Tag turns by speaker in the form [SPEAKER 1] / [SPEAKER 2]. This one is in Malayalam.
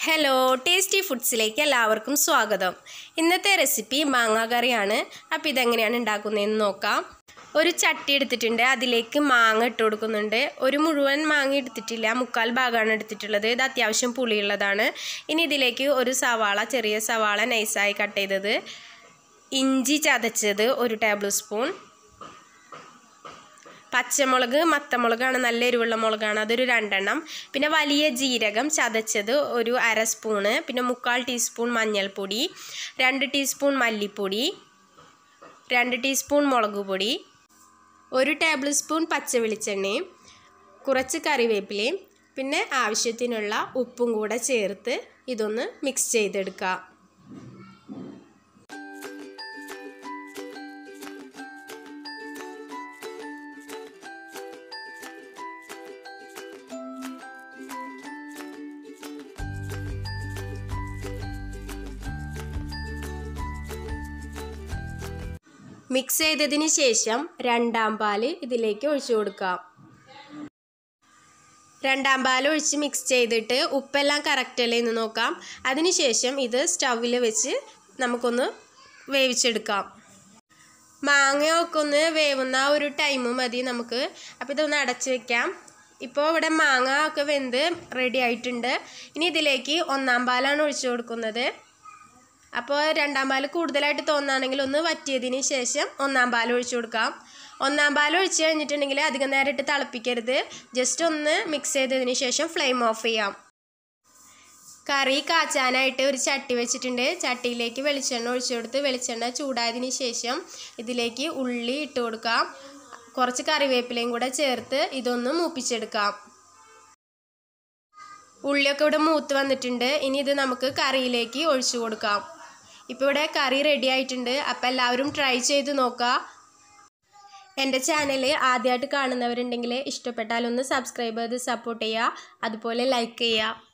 [SPEAKER 1] ഹലോ ടേസ്റ്റി ഫുഡ്സിലേക്ക് എല്ലാവർക്കും സ്വാഗതം ഇന്നത്തെ റെസിപ്പി മാങ്ങാ കറിയാണ് അപ്പോൾ ഇതെങ്ങനെയാണ് ഉണ്ടാക്കുന്നതെന്ന് നോക്കാം ഒരു ചട്ടി എടുത്തിട്ടുണ്ട് അതിലേക്ക് മാങ്ങ ഇട്ട് കൊടുക്കുന്നുണ്ട് ഒരു മുഴുവൻ മാങ്ങ എടുത്തിട്ടില്ല മുക്കാൽ ഭാഗമാണ് എടുത്തിട്ടുള്ളത് ഇത് അത്യാവശ്യം പുളിയുള്ളതാണ് ഇനി ഇതിലേക്ക് ഒരു സവാള ചെറിയ സവാള നൈസായി കട്ട് ചെയ്തത് ഇഞ്ചി ചതച്ചത് ഒരു ടേബിൾ സ്പൂൺ പച്ചമുളക് മത്തമുളകാണ് നല്ല എരിവുള്ള മുളകാണ് അതൊരു രണ്ടെണ്ണം പിന്നെ വലിയ ജീരകം ചതച്ചത് ഒരു അര സ്പൂണ് പിന്നെ മുക്കാൽ ടീസ്പൂൺ മഞ്ഞൾപ്പൊടി രണ്ട് ടീസ്പൂൺ മല്ലിപ്പൊടി രണ്ട് ടീസ്പൂൺ മുളക് പൊടി ഒരു ടേബിൾ സ്പൂൺ പച്ച വെളിച്ചെണ്ണയും കുറച്ച് കറിവേപ്പിലയും പിന്നെ ആവശ്യത്തിനുള്ള ഉപ്പും കൂടെ ചേർത്ത് ഇതൊന്ന് മിക്സ് ചെയ്തെടുക്കുക മിക്സ് ചെയ്തതിന് ശേഷം രണ്ടാം പാല് ഇതിലേക്ക് ഒഴിച്ചു കൊടുക്കാം രണ്ടാം പാൽ ഒഴിച്ച് മിക്സ് ചെയ്തിട്ട് ഉപ്പെല്ലാം കറക്റ്റ് അല്ലേ എന്ന് നോക്കാം അതിനുശേഷം ഇത് സ്റ്റൗവിൽ വെച്ച് നമുക്കൊന്ന് വേവിച്ചെടുക്കാം മാങ്ങയൊക്കെ ഒന്ന് വേവുന്ന ഒരു ടൈം മതി നമുക്ക് അപ്പോൾ ഇതൊന്ന് അടച്ച് വെക്കാം ഇപ്പോൾ ഇവിടെ മാങ്ങ ഒക്കെ വെന്ത് റെഡി ആയിട്ടുണ്ട് ഇനി ഇതിലേക്ക് ഒന്നാം പാലാണ് ഒഴിച്ചു കൊടുക്കുന്നത് അപ്പോൾ രണ്ടാം പാൽ കൂടുതലായിട്ട് തോന്നുകയാണെങ്കിൽ ഒന്ന് വറ്റിയതിന് ശേഷം ഒന്നാം പാൽ ഒഴിച്ചു കൊടുക്കാം ഒന്നാം പാൽ ഒഴിച്ച് കഴിഞ്ഞിട്ടുണ്ടെങ്കിൽ അധികം നേരം ഇട്ട് തിളപ്പിക്കരുത് ജസ്റ്റ് ഒന്ന് മിക്സ് ചെയ്തതിന് ശേഷം ഫ്ലെയിം ഓഫ് ചെയ്യാം കറി കാച്ചാനായിട്ട് ഒരു ചട്ടി വെച്ചിട്ടുണ്ട് ചട്ടിയിലേക്ക് വെളിച്ചെണ്ണ ഒഴിച്ചു കൊടുത്ത് വെളിച്ചെണ്ണ ചൂടായതിന് ശേഷം ഇതിലേക്ക് ഉള്ളി ഇട്ട് കൊടുക്കാം കുറച്ച് കറിവേപ്പിലയും കൂടെ ചേർത്ത് ഇതൊന്ന് മൂപ്പിച്ചെടുക്കാം ഉള്ളിയൊക്കെ ഇവിടെ മൂത്ത് വന്നിട്ടുണ്ട് ഇനി ഇത് നമുക്ക് കറിയിലേക്ക് ഒഴിച്ചു കൊടുക്കാം ഇപ്പോൾ ഇവിടെ കറി റെഡി ആയിട്ടുണ്ട് അപ്പോൾ എല്ലാവരും ട്രൈ ചെയ്ത് നോക്കുക എൻ്റെ ചാനൽ ആദ്യമായിട്ട് കാണുന്നവരുണ്ടെങ്കിൽ ഇഷ്ടപ്പെട്ടാൽ ഒന്ന് സബ്സ്ക്രൈബ് ചെയ്ത് സപ്പോർട്ട് ചെയ്യുക അതുപോലെ ലൈക്ക് ചെയ്യുക